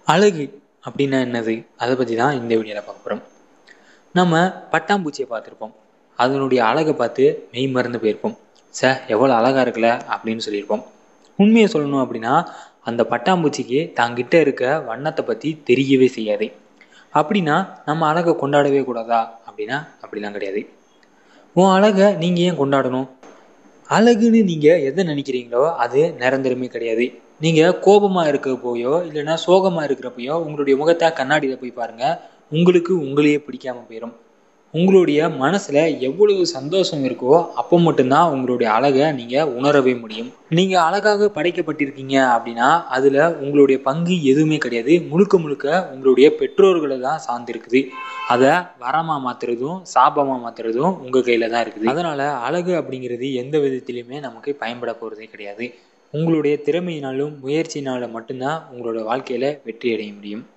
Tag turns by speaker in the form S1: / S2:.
S1: அழகு அப்படின்னா என்னது அதை பற்றி தான் இந்த வீடியோவில் பார்க்க போகிறோம் நம்ம பட்டாம்பூச்சியை பார்த்துருப்போம் அதனுடைய அழகை பார்த்து மெய் மறந்து போயிருப்போம் ச எவ்வளோ அழகாக இருக்குல்ல அப்படின்னு சொல்லியிருப்போம் உண்மையை சொல்லணும் அப்படின்னா அந்த பட்டாம்பூச்சிக்கு தாங்கிட்ட இருக்க வண்ணத்தை பற்றி தெரியவே செய்யாது அப்படின்னா நம்ம அழகை கொண்டாடவே கூடாதா அப்படின்னா அப்படிலாம் கிடையாது உன் அழகை நீங்கள் ஏன் கொண்டாடணும் அழகுன்னு நீங்கள் எதை நினைக்கிறீங்களோ அது நிரந்தரமே கிடையாது நீங்கள் கோபமாக இருக்கப்போயோ இல்லைன்னா சோகமாக இருக்கிறப்பையோ உங்களுடைய முகத்தை கண்ணாடியில் போய் பாருங்கள் உங்களுக்கு உங்களையே பிடிக்காம போயிடும் உங்களுடைய மனசில் எவ்வளவு சந்தோஷம் இருக்கோ அப்போ மட்டும்தான் உங்களுடைய அழகை நீங்கள் உணரவே முடியும் நீங்கள் அழகாக படைக்கப்பட்டிருக்கீங்க அப்படின்னா அதில் உங்களுடைய பங்கு எதுவுமே கிடையாது முழுக்க முழுக்க உங்களுடைய பெற்றோர்களை தான் சார்ந்திருக்குது அதை வரமாக மாற்றுறதும் சாபமாக மாற்றுறதும் உங்கள் கையில் தான் இருக்குது அதனால் அழகு அப்படிங்கிறது எந்த விதத்திலையுமே நமக்கு பயன்பட போகிறதே கிடையாது உங்களுடைய திறமையினாலும் முயற்சியினாலும் மட்டும்தான் உங்களோட வாழ்க்கையில் வெற்றி அடைய முடியும்